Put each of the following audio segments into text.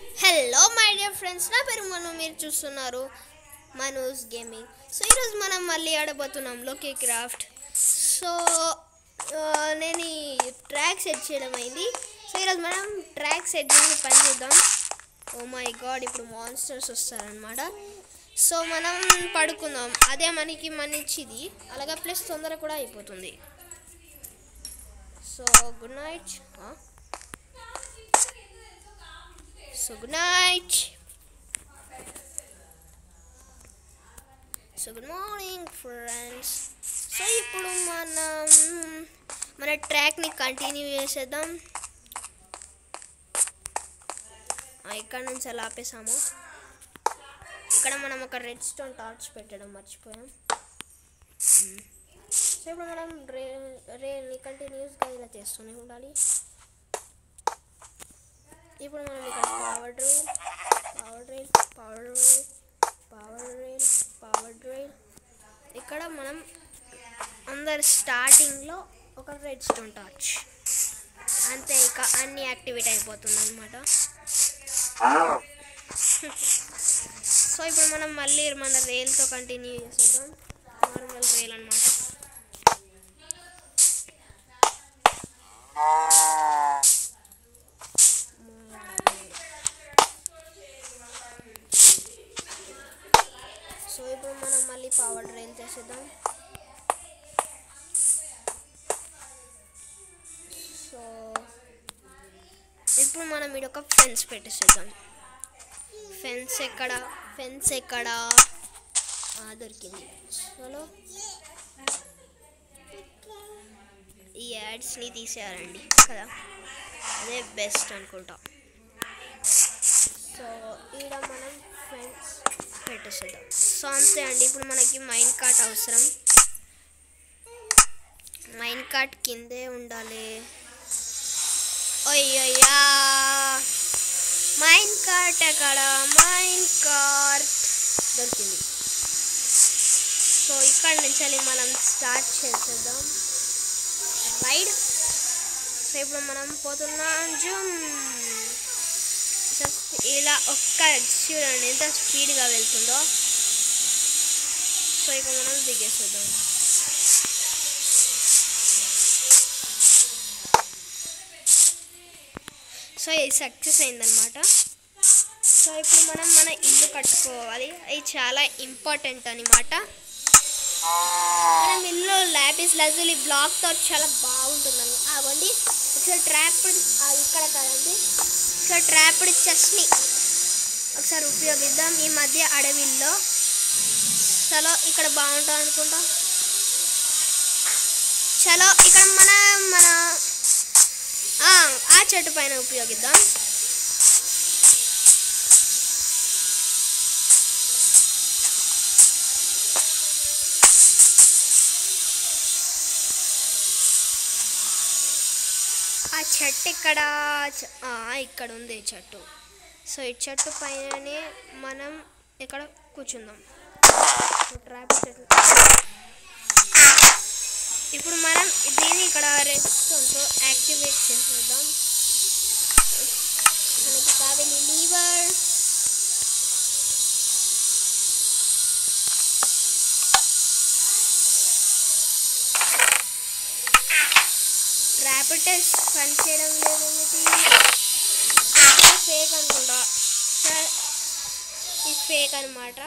Hello my dear friends నా పేరు మను మీరు చూస్తున్నారు మనూస్ గేమింగ్ సో ఈరోజు మనం మళ్ళీ ఆడబోతున్నాం లోకే క్రాఫ్ట్ సో ఆ, నేను ఈ ట్రాక్ సెట్ చేయడం అయింది సో ఈరోజు మనం ట్రాక్ సెట్ చేసి పని చేద్దాం ఓ మై గాడ్ ఇప్పుడు మాన్స్టర్స్ వస్తారనమాట సో మనం పడుకుందాం అదే మనకి మంచిది అలాగే ప్లస్ తొందర కూడా అయిపోతుంది so good night so good night so good morning friends so ఇప్పుడు మనం మన ట్రాక్ని కంటిన్యూ చేసేద్దాం ఆ, ఇక్కడ నుంచి అలా ఆపేసాము ఇక్కడ మనం ఒక రెడ్ స్టోన్ టార్చ్ పెట్టడం మర్చిపోయాం మ్మ్. సో ఇప్పుడు మనం రే రేల్ని కంటిన్యూస్గా ఇలా చేస్తూనే ఉండాలి ఇప్పుడు మనం ఇక్కడ power drill power drill power drill power drill power drill ఇక్కడ మనం అందరు స్టార్టింగ్లో ఒక రెడ్ స్టోన్ టార్చ్ అంతే ఇక అన్ని యాక్టివేట్ అయిపోతుంది అనమాట సో ఇప్పుడు మనం మళ్ళీ మన రైల్తో కంటిన్యూ చేసేద్దాం నార్మల్ రైల్ అనమాట సో ఇప్పుడు మనం మళ్ళీ పవర్ డ్రైల్ చేసేద్దాం సో ఇప్పుడు మనం ఇక్కడ ఒక ఫెన్స్ పెట్టేసేద్దాం ఫెన్స్ ఎక్కడ ఫెన్స్ ఎక్కడ ఆ, దొరికింది చలో ఈ యాడ్స్ని తీసేయాలండి కదా అదే బెస్ట్ అనుకుంటా సో ఈడ మనం ఫెన్స్ పెట్టేసేద్దాం సో అంతే అండి ఇప్పుడు మనకి మైన్ కార్ట్ అవసరం మైన్ కార్ట్ కిందే ఉండాలి అయ్యయ్యా మైన్ కార్ట్ ఎక్కడ మైన్ కార్ట్ దొరికింది సో ఇక్కడ నుంచి వెళ్ళి మనం స్టార్ట్ చేసేద్దాం రైడ్ సో ఇప్పుడు మనం పోతున్నాం జూమ్ జస్ట్ ఇలా ఒక్క చూడండి ఎంత స్పీడ్గా వెళ్తుందో సో ఇక మనం దిగేసేద్దాం సో ఇది సక్సెస్ అయిందనమాట సో ఇప్పుడు మనం మన ఇల్లు కట్టుకోవాలి అది చాలా ఇంపార్టెంట్ అనమాట మనం ఇల్లు ల్యాపిస్ లజులి బ్లాక్తో చాలా బాగుంటుందండి అవండి ఒకసారి ట్రాప్డ్ ఇక్కడ కదండి ఒకసారి ట్రాప్డ్ చెస్ని ఒకసారి ఉపయోగిద్దాం ఈ మధ్య అడవిల్లో చలో ఇక్కడ బాగుంటుంది అనుకుంటా చలో ఇక్కడ మన మన ఆ, ఆ చెట్టు పైన ఉపయోగిద్దాం ఆ చెట్టు ఇక్కడ చ- ఆ, ఇక్కడ ఉంది ఈ చెట్టు సో ఈ చెట్టు పైననే మనం ఇక్కడ కూర్చుందాం ట్రాప్ చెట్టు ఇప్పుడు మనం దీన్ని ఇక్కడ రెస్టోన్తో యాక్టివేట్ చేసేద్దాం మనకి కావాలి లీవర్ ర్యాపిడ్ టెస్ట్ పని చేయడం లేదేమిటి ఫేక్ అనుకుంటా సరే ఇది ఫేక్ అనమాట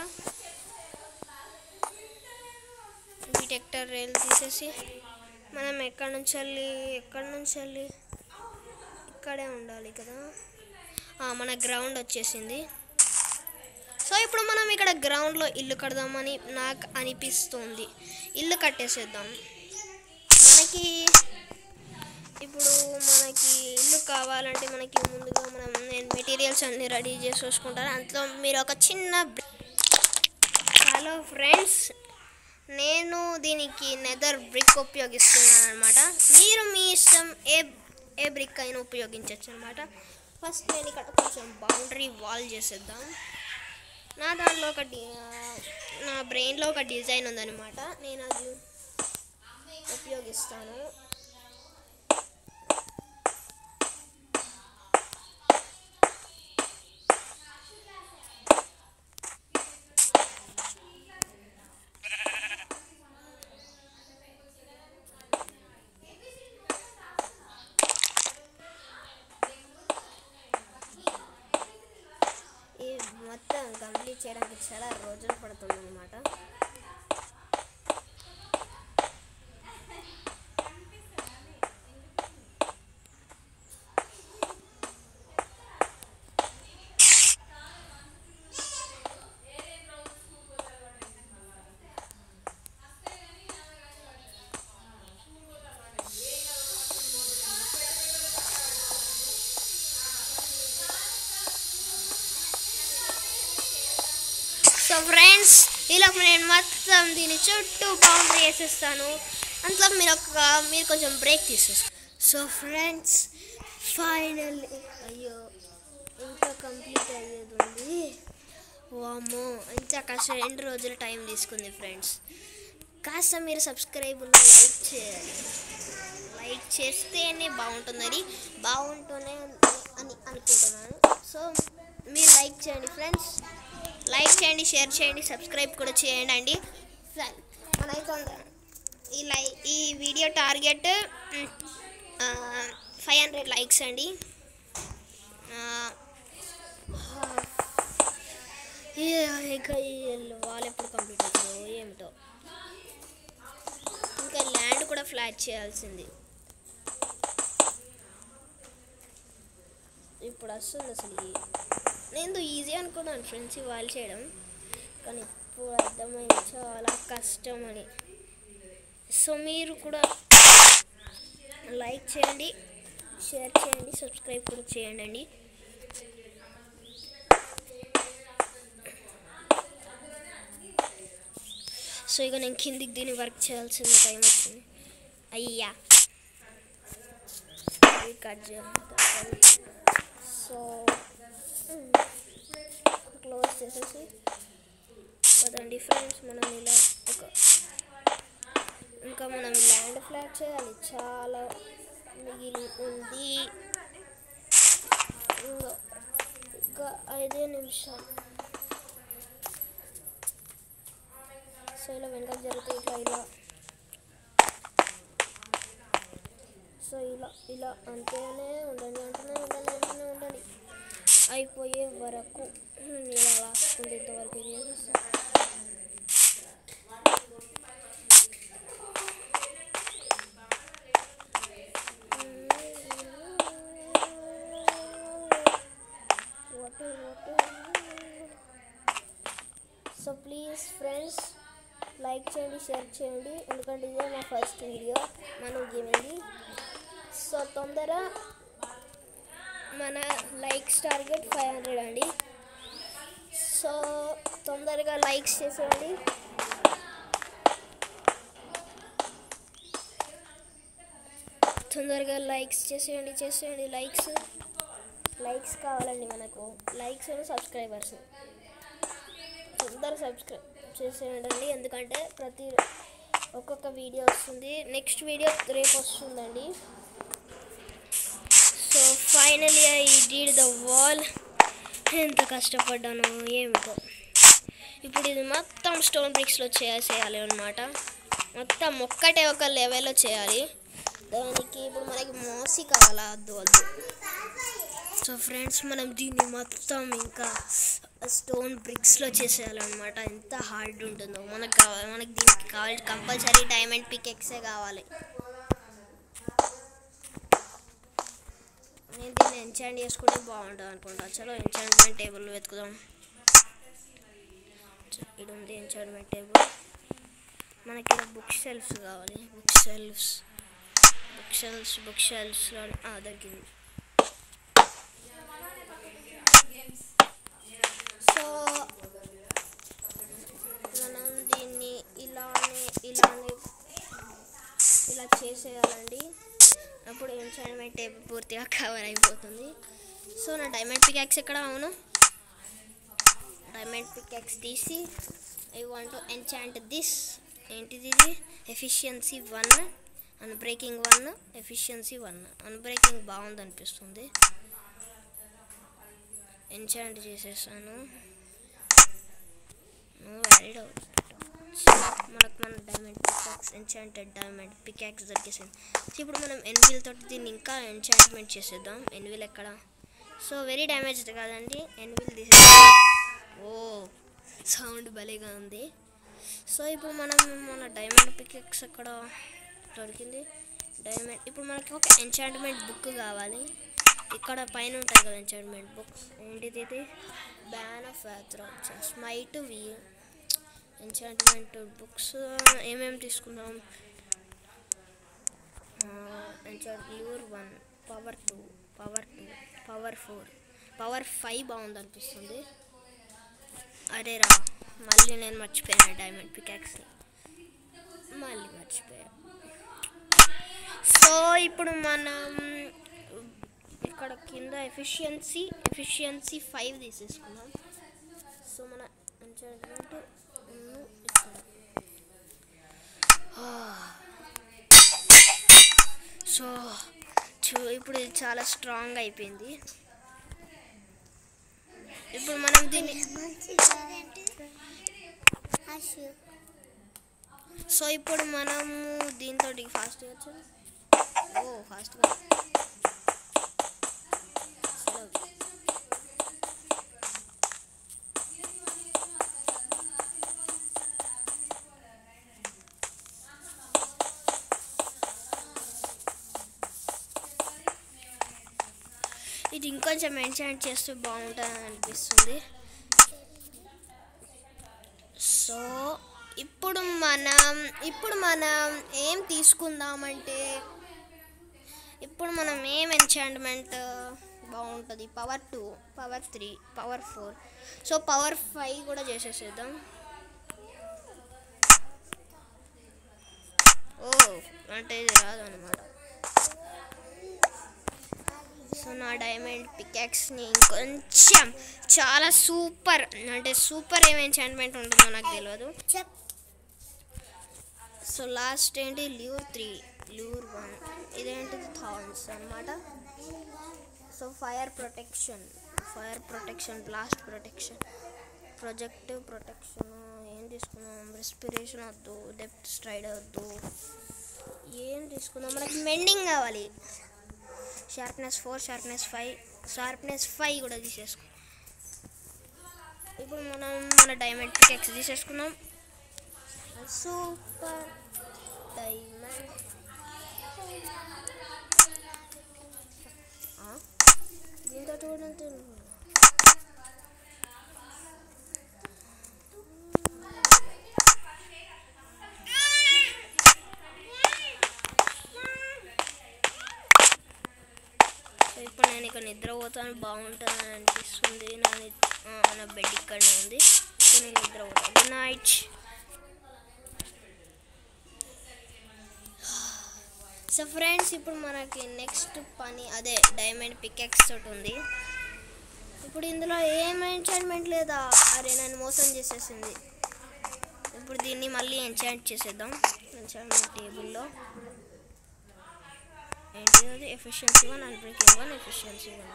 డిటెక్టర్ రైల్ తీసేసి మనం ఎక్కడి నుంచి వెళ్ళి ఎక్కడి నుంచి వెళ్ళి ఇక్కడే ఉండాలి కదా ఆ, మన గ్రౌండ్ వచ్చేసింది సో ఇప్పుడు మనం ఇక్కడ గ్రౌండ్లో ఇల్లు కడదామని నాకు అనిపిస్తుంది ఇల్లు కట్టేసేద్దాం మనకి ఇప్పుడు మనకి ఇల్లు కావాలంటే మనకి ముందుగా మనం నేను మెటీరియల్స్ అన్ని రెడీ చేసి చూసుకుంటాను అందులో మీరు ఒక చిన్న హలో ఫ్రెండ్స్ నేను దీనికి నెదర్ బ్రిక్ ఉపయోగిస్తున్నాను అనమాట మీరు మీ ఇష్టం ఏ ఏ బ్రిక్ అయినా ఉపయోగించవచ్చు అనమాట ఫస్ట్ నేను ఇక్కడ కొంచెం బౌండరీ వాల్ చేసేద్దాం నా దాంట్లో ఒక డి నా బ్రెయిన్లో ఒక డిజైన్ ఉందన్నమాట నేను అది ఉపయోగిస్తాను మొత్తం కంప్లీట్ చేయడానికి చాలా రోజులు పడుతుంది అనమాట సో ఫ్రెండ్స్ ఇలా నేను మొత్తం దీని చుట్టూ బౌండరీ వేసేస్తాను అంతలో మీరు ఒక మీరు కొంచెం బ్రేక్ తీసేస్తారు సో ఫ్రెండ్స్ ఫైనల్లీ అయ్యో ఇంకా కంప్లీట్ అయ్యేది ఉంది వామ్మో ఇంకా కాస్త రెండు రోజులు టైం తీసుకుంది ఫ్రెండ్స్ కాస్త మీరు సబ్స్క్రైబ్ లైక్ చేయాలి లైక్ చేస్తేనే బాగుంటుందని బాగుంటూనే అని అనుకుంటున్నాను సో మీరు లైక్ చేయండి ఫ్రెండ్స్ లైక్ చేయండి షేర్ చేయండి సబ్స్క్రైబ్ కూడా చేయండి అండి మనైతే ఈ లై ఈ video target five hundred likes అండి ఆ, ఏ- ఇంకా ఈ వాల్ ఎప్పుడు కంప్లీట్ అవుతుందో ఏమిటో ఇంకా ల్యాండ్ కూడా ఫ్లాట్ చేయాల్సింది ఇప్పుడు వస్తుంది అసలు ఈ- నేను ఈజీ అనుకున్నాను ఫ్రెండ్స్ ఈ వాల్ చేయడం కానీ ఇప్పుడు అర్థమైంది చాలా కష్టం అని సో మీరు కూడా లైక్ చేయండి షేర్ చేయండి సబ్స్క్రైబ్ కూడా చేయండి అండి సో ఇక నేను కిందికి దీన్ని వర్క్ చేయాల్సిన టైం వచ్చింది అయ్యా ఇది కట్ చేయాలి సో క్లోజ్ చేసేసి కదండి ఫ్రెండ్స్ మనం ఇలా ఒక ఇంకా మనం ల్యాండ్ ఫ్లాట్ చేయాలి చాలా మిగిలి ఉంది ఇంకా ఇంకా ఐదే నిమిషాలు సో ఇలా వెనక జరిగితే ఇట్లా ఇలా సో ఇలా ఇలా అంటేనే ఉండండి అంటూనే ఉండండి అంటూనే ఉండండి అయిపోయే వరకు నేను ఇలా రాసుకుంటే ఇంతవరకు చేసేస్తాను సో ప్లీజ్ ఫ్రెండ్స్ లైక్ చేయండి షేర్ చేయండి ఎందుకంటే ఇదే మా ఫస్ట్ వీడియో మనం గేమింది సో తొందర మన లైక్స్ టార్గెట్ ఫైవ్ హండ్రెడ్ అండి సో తొందరగా లైక్స్ చేసేయండి తొందరగా లైక్స్ చేసేయండి చేసేయండి లైక్స్ లైక్స్ కావాలండి మనకు లైక్స్ అండ్ సబ్స్క్రైబర్స్ తొందర సబ్స్క్రైబ్ చేసేయండి ఎందుకంటే ప్రతి ఒక్కొక్క వీడియో వస్తుంది నెక్స్ట్ వీడియో రేపు వస్తుందండి so finally I did the wall ఎంత కష్టపడ్డాను ఏమిటో ఇప్పుడు ఇది మొత్తం స్టోన్ బ్రిక్స్లో చేసేయాలి అనమాట మొత్తం ఒక్కటే ఒక లెవెల్లో చేయాలి దానికి ఇప్పుడు మనకి మోసి కావాలా వద్దు వద్దు సో ఫ్రెండ్స్ మనం దీన్ని మొత్తం ఇంకా స్టోన్ బ్రిక్స్లో చేసేయాలన్నమాట ఎంత హార్డ్ ఉంటుందో మనకు కావాలి మనకి దీనికి కావాలి కంపల్సరీ డైమండ్ పిక్ ఎక్సే కావాలి నేను దీన్ని ఎంచాంట్ చేసుకుంటే బాగుంటుంది అనుకుంటా చలో ఎంచాంట్మెంట్ టేబుల్ వెతుకుదాం ఇది ఉంది ఎంచాంట్మెంట్ టేబుల్ మనకి ఇక్కడ బుక్ షెల్ఫ్స్ కావాలి book shelves book shelves book shelves దొరికింది సో మనం దీన్ని ఇలానే ఇలానే ఇలా చేసేయాలండి అప్పుడు ఎంచాన్మెంట్ టేబుల్ పూర్తిగా కవర్ అయిపోతుంది సో నా డైమండ్ పికాక్స్ ఎక్కడ అవును డైమండ్ పికాక్స్ తీసి I want to enchant this ఏంటిది ఇది efficiency one unbreaking one efficiency one unbreaking బాగుంది అనిపిస్తుంది ఎంచాంట్ చేసేసాను వ్యాలిడ్ మనకు మన diamond peacocks enchanted diamond peacocks దొరికేసింది so ఇప్పుడు మనం ఎన్విల్ తోటి దీన్ని ఇంకా ఎంచాంట్మెంట్ చేసేద్దాం ఎన్విల్ ఎక్కడ సో వెరీ డ్యామేజ్డ్ కాదండి ఎన్విల్ తీసేద్దాం ఓ సౌండ్ భలేగా ఉంది సో ఇప్పుడు మనం మన డైమండ్ పికెక్స్ ఎక్కడ దొరికింది డైమండ్ ఇప్పుడు మనకి ఒక ఎంచాంట్మెంట్ బుక్ కావాలి ఇక్కడ పైన ఉంటాయి కదా ఎంచాంట్మెంట్ బుక్స్ ఏంటిది ఇది బ్యాన్ ఆఫ్ యాత్ర స్మైట్ వి ఎంచాంట్మెంట్ బుక్స్ ఏమేమి తీసుకుందాం enchant lure one power two power two power four power five బాగుంది అనిపిస్తుంది అరే రా మళ్ళీ నేను మర్చిపోయాను డైమండ్ పికాక్స్ని మళ్ళీ మర్చిపోయాను సో ఇప్పుడు మనం ఇక్కడ కింద ఎఫిషియన్సీ ఎఫిషియన్సీ ఫైవ్ తీసేసుకుందాం సో మన ఎంచాంట్మెంట్ ఇక్కడ సో చూ ఇప్పుడు ఇది చాలా స్ట్రాంగ్ అయిపోయింది ఇప్పుడు మనం దీన్ని సో ఇప్పుడు మనము దీంతో ఫాస్ట్గా వచ్చాం ఓ ఫాస్ట్గా ఇది ఇంకొంచెం ఎన్చాంట్ చేస్తే బాగుంటుంది అనిపిస్తుంది సో ఇప్పుడు మనం ఇప్పుడు మనం ఏం తీసుకుందామంటే ఇప్పుడు మనం ఏం ఎంచాంట్మెంట్ బాగుంటుంది power two power three power four so power five కూడా చేసేసేద్దాం ఓ అంటే ఇది రాదు అనమాట సో నా డైమండ్ పికాక్స్ని ఇంకొంచెం చాలా సూపర్ అంటే సూపర్ ఏం ఎంచాంట్మెంట్ ఉంటుందో నాకు తెలియదు సో లాస్ట్ ఏంటి ల్యూర్ త్రీ ల్యూర్ వన్ ఇదేంటిది థాన్స్ అనమాట so fire protection fire protection blast protection projectile protection ఏం తీసుకుందాం రెస్పిరేషన్ వద్దు డెప్త్ స్ట్రైడ్ వద్దు ఏం తీసుకుందాం మనకి మెండింగ్ కావాలి sharpness four sharpness five sharpness five కూడా తీసేసుకున్నాం ఇప్పుడు మనం మన డైమండ్ పికెక్స్ తీసేసుకున్నాం సూపర్ డైమండ్ దీంతో కూడా అంతే ఉంది. సో ఇప్పుడు నేను ఇక్కడ నిద్రపోతాను బాగుంటుందని అనిపిస్తుంది నా ని- ఆ, నా బెడ్ ఇక్కడనే ఉంది సో నేను నిద్రపోతాను గుడ్ నైట్ సో ఫ్రెండ్స్ ఇప్పుడు మనకి నెక్స్ట్ పని అదే డైమండ్ పికెక్స్ తోటి ఉంది ఇప్పుడు ఇందులో ఏం ఎంచాంట్మెంట్ లేదా అరే నన్ను మోసం చేసేసింది ఇప్పుడు దీన్ని మళ్ళీ ఎంచాంట్ చేసేద్దాం ఎంచాంట్మెంట్ టేబుల్లో ఏంటి అది efficiency one unbreaking one efficiency one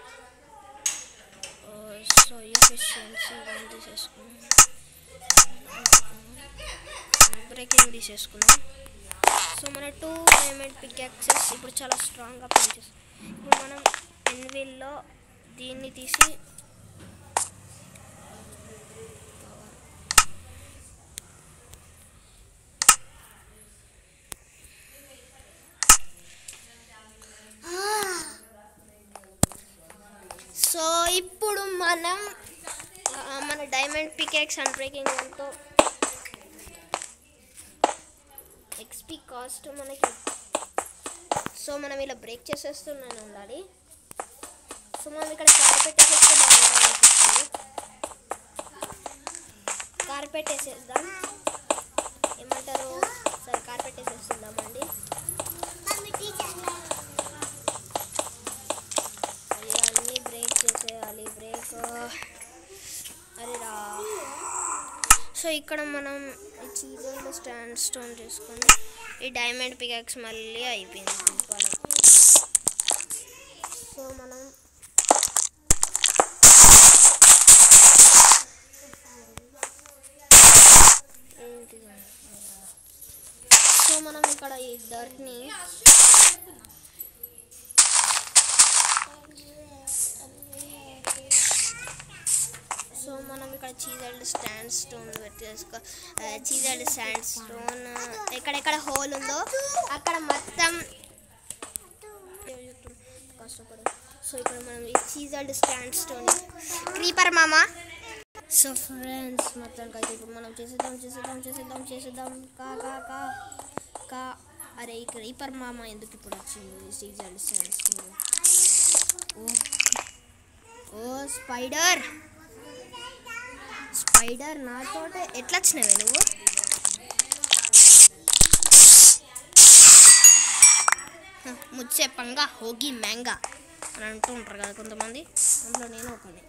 so efficiency one తీసేసుకున్నాం బ్రేకింగ్ తీసేసుకున్నాం సో మన టూ డైమండ్ పిక్ యాక్సెస్ ఇప్పుడు చాలా స్ట్రాంగ్గా పనిచేస్తుంది ఇప్పుడు మనం ఎన్విల్లో దీన్ని తీసి సో ఇప్పుడు మనం ఆ, మన డైమండ్ పికెక్స్ అండ్ బ్రేకింగ్ ఎంతో ఎక్స్పీ కాస్ట్ మనకి సో మనం ఇలా బ్రేక్ చేసేస్తూనే ఉండాలి సో మనం ఇక్కడ కార్పెట్ వేసేస్తే బాగుంటుంది అనిపిస్తుంది కార్పెట్ వేసేద్దాం ఏమంటారు సరే కార్పెట్ వేసేస్తుందామండి అది అన్నీ బ్రేక్ చేసేయాలి బ్రేక్ అరే రా సో ఇక్కడ మనం ఈ చీజర్లో స్టాండ్ స్టోన్ చేసుకొని ఈ డైమండ్ పికాక్స్ మళ్ళీ అయిపోయింది పని సో మనం ఏంటిది? సో మనం ఇక్కడ ఈ డర్ట్ని సో మనం ఇక్కడ చీజల్డ్ స్టాండ్ స్టోన్ పెట్టేసుకో చీజల్డ్ శాండ్ స్టోన్ ఎక్కడెక్కడ హోల్ ఉందో అక్కడ మొత్తం కష్టపడు సో ఇక్కడ మనం ఈ చీజల్డ్ స్టాండ్ స్టోన్ క్రీపర్ మామా సో ఫ్రెండ్స్ మొత్తానికి అయితే ఇప్పుడు మనం చేసేద్దాం చేసేద్దాం చేసేద్దాం చేసేద్దాం కా కా కా కా అరే ఈ క్రీపర్ మామ ఎందుకు ఇప్పుడు వచ్చింది చీజల్డ్ స్టాండ్ స్టోన్ ఓ ఓ స్పైడర్ స్పైడర్ నాతోటే ఎట్లా వచ్చినవే నువ్వు హ, ముచ్చే పంగా హోగి మ్యాంగా అని అంటూ ఉంటారు కదా కొంతమంది అందులో నేను ఒకని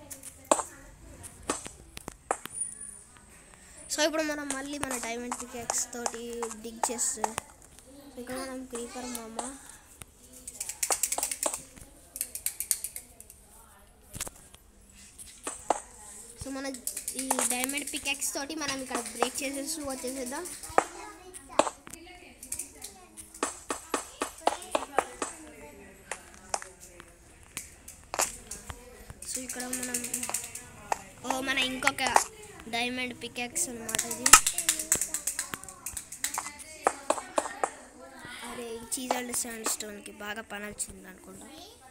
సో ఇప్పుడు మనం మళ్ళీ మన డైమండ్ పికెక్స్ తోటి డిగ్ చేస్తే ఇక్కడ మనం క్రీపర్ మామ సో మన ఈ డైమండ్ పికెక్స్ తోటి మనం ఇక్కడ బ్రేక్ చేసేసి వచ్చేసేద్దాం సో ఇక్కడ మనం ఓ మన ఇంకొక డైమండ్ పికెక్స్ అనమాట ఇది అరే ఈ చీజల్డ్ శాండ్ స్టోన్కి బాగా పని వచ్చింది అనుకుంటా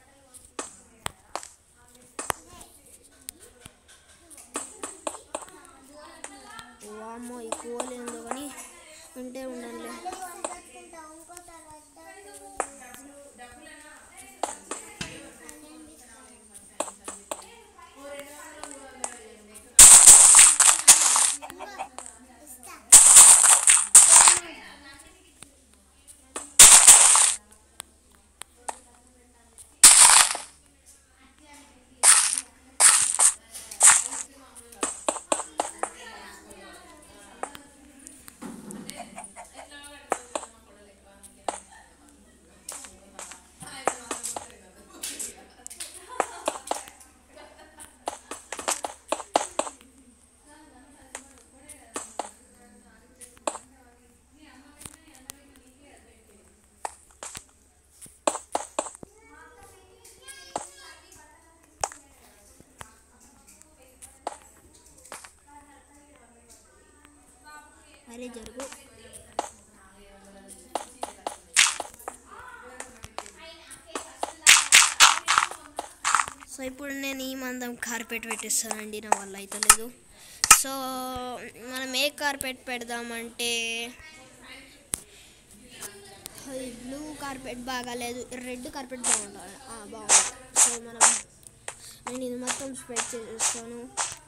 వామ్మో ఈ కోలేందో కానీ ఉంటే ఉండండి అరే జరుగు సో ఇప్పుడు నేను ఈ మందం కార్పెట్ పెట్టేస్తానండి నా వల్ల అయితే లేదు సో మనం ఏ కార్పెట్ పెడదామంటే అది బ్లూ కార్పెట్ బాగాలేదు రెడ్ కార్పెట్ బాగుంటుంది ఆ, బాగుంది సో మనం నేను ఇది మొత్తం స్ప్రెడ్ చేసేస్తాను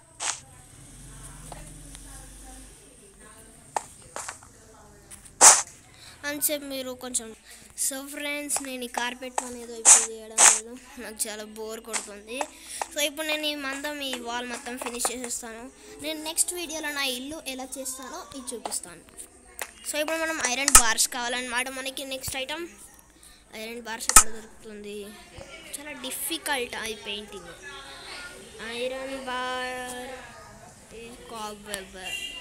అని చెప్పి మీరు కొంచెం సో ఫ్రెండ్స్ నేను ఈ కార్పెట్ అనేది ఇప్పుడు చేయడం లేదు నాకు చాలా బోర్ కొడుతుంది సో ఇప్పుడు నేను ఈ మందం ఈ వాల్ మొత్తం ఫినిష్ చేసేస్తాను నేను నెక్స్ట్ వీడియోలో నా ఇల్లు ఎలా చేస్తానో ఇది చూపిస్తాను సో ఇప్పుడు మనం ఐరన్ బార్స్ కావాలన్నమాట మనకి నెక్స్ట్ ఐటమ్ ఐరన్ బార్స్ ఎక్కడ దొరుకుతుంది చాలా డిఫికల్ట్ అది painting iron bar cobweb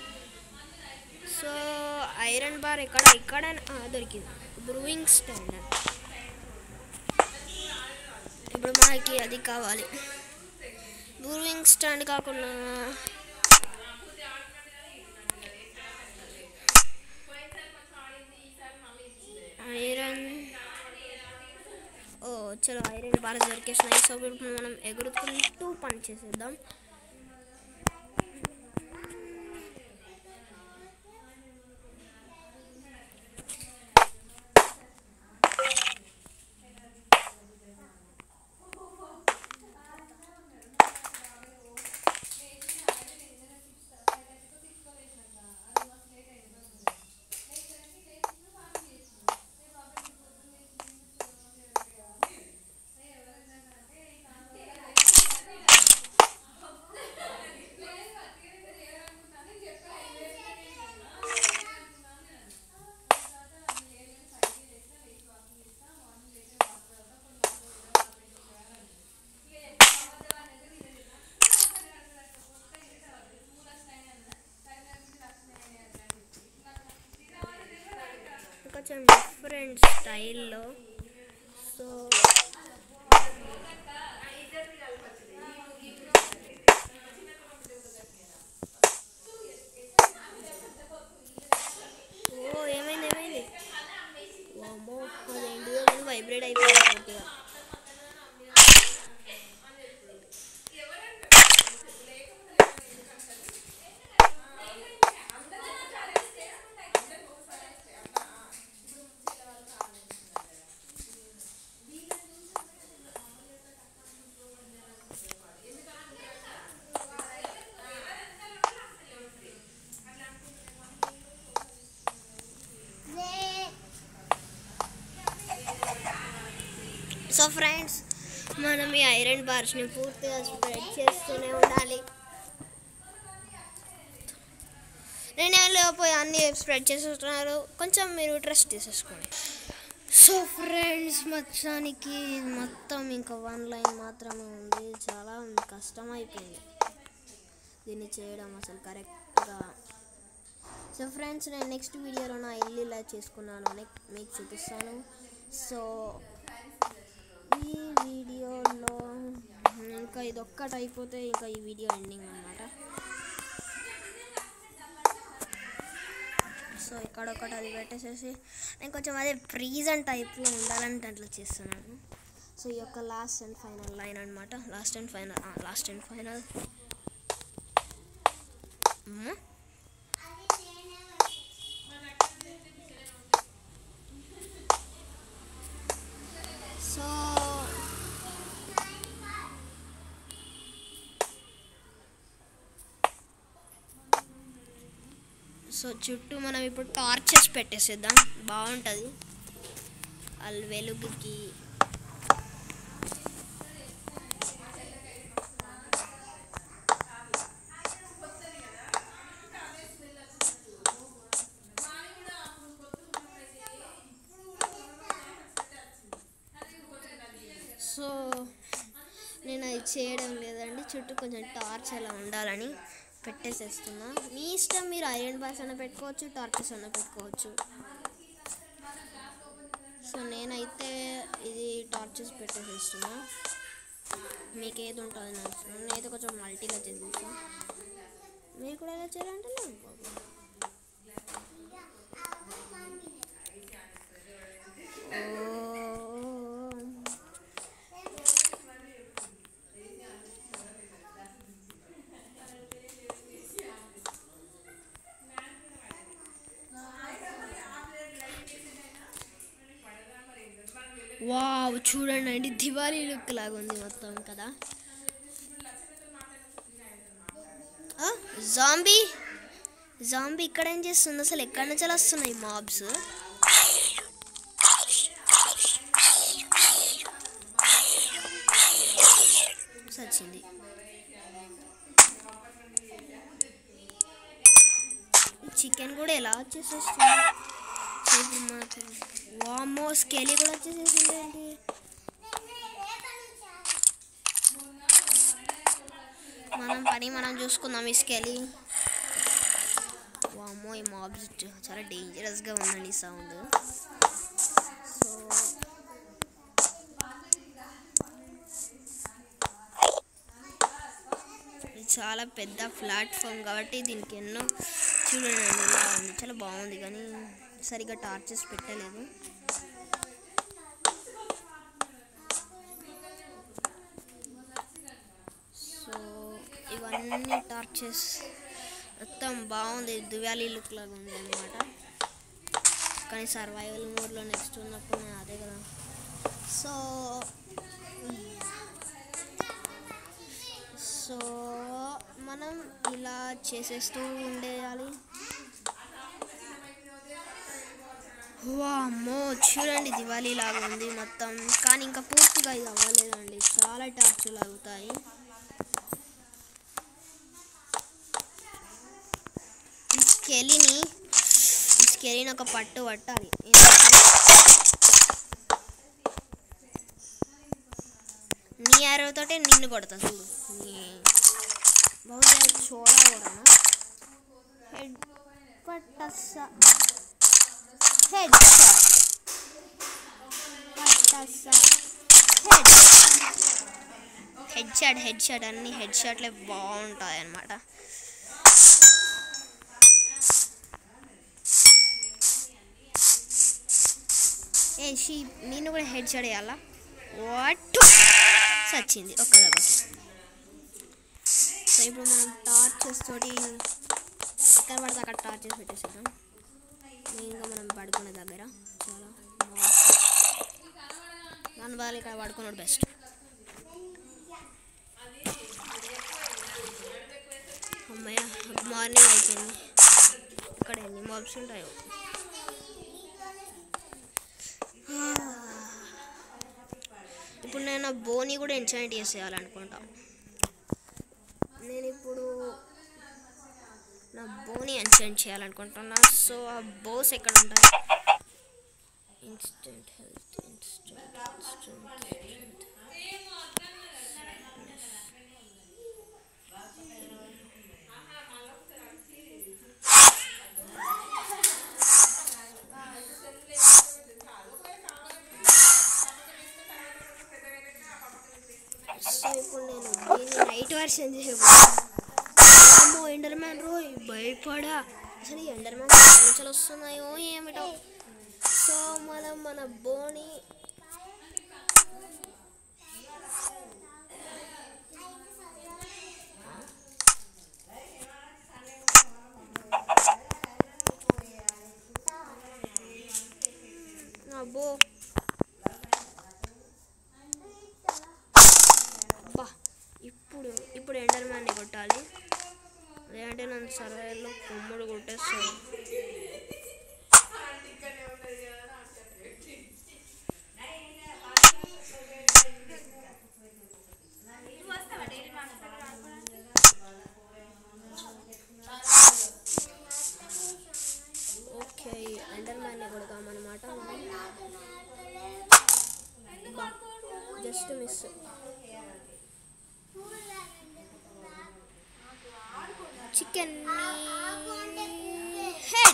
so iron bar ఎక్కడ ఇక్కడ ఆ, దొరికింది బ్రూయింగ్ స్టాండ్ ఇప్పుడు మనకి అది కావాలి బ్రూయింగ్ స్టాండ్ కాకుండా ఐరన్ ఓ చలో ఐరన్ బార్ దొరికేసినాయి సో ఇప్పుడు మనం ఎగురుతుంటూ పని చేసేద్దాం కొంచెం డిఫరెంట్ స్టైల్లో సో మీ ఐరన్ బార్స్ని పూర్తిగా స్ప్రెడ్ చేస్తూనే ఉండాలి నేనే లేకపోయి అన్ని స్ప్రెడ్ చేస్తున్నారు కొంచెం మీరు ట్రస్ట్ తీసేసుకోండి సో ఫ్రెండ్స్ మొత్తానికి మొత్తం ఇంకా వన్ లైన్ మాత్రమే ఉంది చాలా కష్టం అయిపోయింది దీన్ని చేయడం అసలు కరెక్ట్గా సో ఫ్రెండ్స్ నేను నెక్స్ట్ వీడియోలో నా ఇల్లు ఇలా చేసుకున్నాను అని మీకు చూపిస్తాను సో ఈ వీడియోలో ఇంకా ఇది ఒక్కటి అయిపోతే ఇంకా ఈ వీడియో ఎండింగ్ అనమాట సో ఇక్కడ ఒకటి అది పెట్టేసేసి నేను కొంచెం అదే ప్రీజెంట్ టైప్లో ఉండాలని అట్లా చేస్తున్నాను సో ఈ యొక్క లాస్ట్ అండ్ ఫైనల్ లైన్ అనమాట last and final last and final so so చుట్టూ మనం ఇప్పుడు టార్చెస్ పెట్టేసేద్దాం బాగుంటుంది వాళ్ళు వెలుగుకి సో నేను అది చేయడం లేదండి చుట్టూ కొంచెం టార్చ్ అలా ఉండాలని పెట్టేసేస్తున్నా మీ ఇష్టం మీరు ఐరన్ బాక్స్ అన్న పెట్టుకోవచ్చు టార్చెస్ అన్న పెట్టుకోవచ్చు సో నేనైతే ఇది టార్చెస్ పెట్టేసేస్తున్నా మీకు ఏది ఉంటుంది నాకు నేనైతే కొంచెం మల్టీగా చేసేస్తాను మీరు కూడా ఎలా చేయాలంటే లేదు ప్రాబ్లం ఓ వావ్ చూడండి అండి దివాళీ లుక్ లాగా ఉంది మొత్తం కదా జాంబీ జాంబీ ఇక్కడ ఏం చేస్తుంది అసలు ఎక్కడి నుంచి అలా వస్తున్నాయి మాబ్స్ సచ్చింది చికెన్ కూడా ఎలా వచ్చేసేస్తుంది ఇప్పుడు మాత్రం వామో స్కెలీ కూడా వచ్చేసేసింది ఏంటి మనం పని మనం చూసుకుందాం ఈ స్కెలీ వామో ఈ మాబ్స్ చాలా డేంజరస్గా ఉందండి సౌండ్ సో ఇది చాలా పెద్ద ప్లాట్ఫామ్ కాబట్టి దీనికి ఎన్నో చూడండి ఇలా ఉంది చాలా బాగుంది కానీ సరిగ్గా టార్చెస్ పెట్టలేదు సో ఇవన్నీ టార్చెస్ మొత్తం బాగుంది దివాళీ లుక్ లాగా ఉంది అనమాట కానీ సర్వైవల్ మోడ్లో నెక్స్ట్ ఉన్నప్పుడు నేను అదే కదా సో సో మనం ఇలా చేసేస్తూ ఉండేయాలి వామ్మో చూడండి దివాళీ లాగా ఉంది మొత్తం కానీ ఇంకా పూర్తిగా ఇది అవ్వలేదండి చాలా టార్చులు అవుతాయి ఈ స్కెలిని ఈ స్కెలిని ఒక పట్టు పట్టాలి నీ అరవతోటే నిన్ను కొడతా చూడు నీ బహుశా చోళ కూడా హెడ్ పట్టస్స హెడ్ షాట్ పట్టస్స head head shot head shot అన్ని హెడ్ షాట్లే బాగుంటాయి అన్నమాట ఏ షీ నేను కూడా హెడ్ షాట్ వేయాలా వాట్ సచ్చింది ఒక్క దెబ్బకి సో ఇప్పుడు మనం టార్చెస్ తోటి ఎక్కడ పడితే అక్కడ టార్చెస్ పెట్టేసేద్దాం మెయిన్గా మనం పడుకునే దగ్గర చాలా దాని బదులు ఇక్కడ పడుకున్నాడు బెస్ట్ అమ్మయ్య మార్నింగ్ అయిపోయింది ఇక్కడ ఎన్ని మాబ్స్ ఉంటాయో ఇప్పుడు నేను నా బోని కూడా ఎంచాయింట్ చేసేయాలనుకుంటా నేను ఇప్పుడు నా బోని ఎంచాయింట్ చేయాలనుకుంటున్నా సో ఆ బోస్ ఎక్కడ ఉంటాయి instant health instant instant so ఇప్పుడు నేను దీన్ని నైట్ వర్షన్ చేయబోతున్నాను ఎండర్ మ్యాన్ రోయ్ భయపడా అసలు ఈ ఎండర్ మ్యాన్ ఎక్కడి నుంచి వస్తున్నాయో ఏమిటో సో మనం మన బోని నా బో బా ఇప్పుడు ఇప్పుడు ఎండర్ మ్యాన్ని కొట్టాలి లేదంటే నన్ను సర్వేలో కుమ్ముడు కొట్టేస్తాడు ఓకే ఎండర్ మ్యాన్ని కొడతామన్నమాట బా జస్ట్ మిస్ చికెన్ హెడ్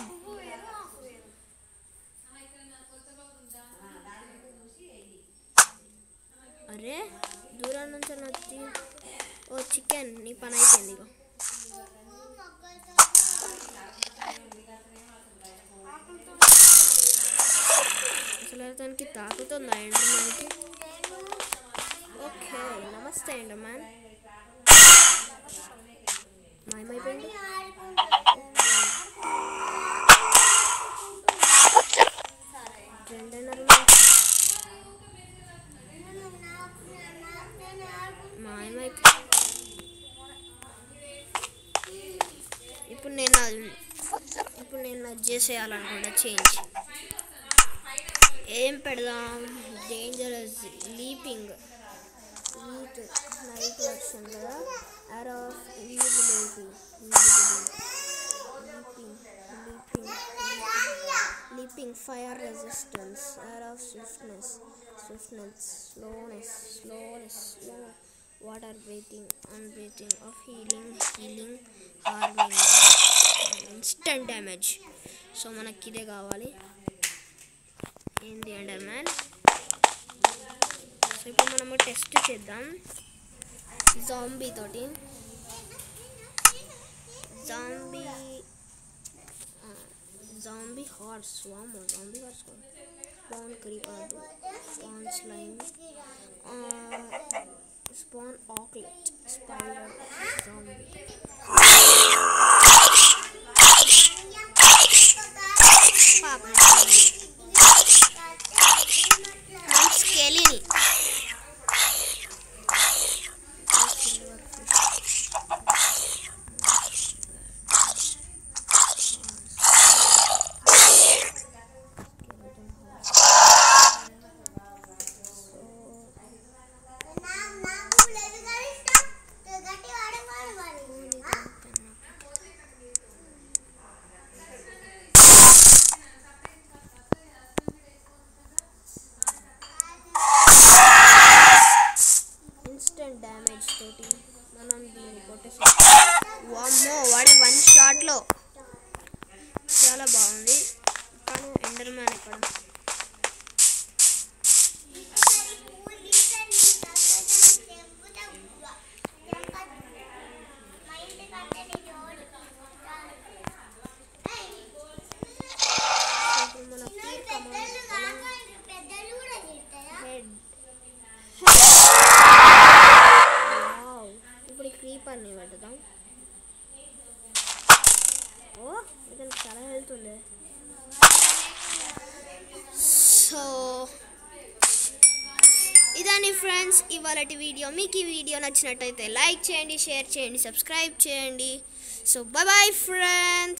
అరే దూరం నుంచి నచ్చి ఓ చికెన్ నీ పని అయిపోయింది ఇగో అసలు అతనికి తాకుతుందా ఎండర్ మ్యాన్కి ఓకే నమస్తే ఎండర్ మ్యాన్ మాయమైపోయింది రెండున్నర మాయమైపోయింది ఇప్పుడు నేను అది- ఇప్పుడు నేను అది చేసేయాలనుకుంటా చేంజ్ ఏం పెడదాం డేంజరస్ లీపింగ్ లీట్ నైట్ వర్షన్ కదా arrow of invisibility leaping leaping leaping fire resistance arrow of swiftness swiftness slowness slowness slow water breathing అన్ breathing of healing healing harming instant damage so మనకి ఇదే కావాలి ఏంది అండర్ మ్యాన్ సో ఇప్పుడు మనము test చేద్దాం zombie తోటి జాంబీ జాంబీ హార్స్ వామో zombie horse spawn creeper spawn slime spawn ocelot spider zombie పాపం స్కెలిని ఇన్స్టెంట్ డ్యామేజ్ తోటి మనం దీన్ని కొట్టేసి వామ్మో వాడి వన్ షాట్లో చాలా బాగుంది కానీ ఎండర్ మ్యాన్ ఇక్కడ ఇప్పుడు మన పీర్ కమాండ్ హెడ్ వావ్ ఇప్పుడు ఈ క్రీపర్ని పెడదాం ఓ ఇతను చాలా హెల్త్ ఉంది సో ఇదని ఫ్రెండ్స్ ఇవాళ వీడియో మీకు ఈ వీడియో నచ్చినట్టయితే లైక్ చేయండి షేర్ చేయండి సబ్స్క్రైబ్ చేయండి సో బాయ్ బాయ్ ఫ్రెండ్స్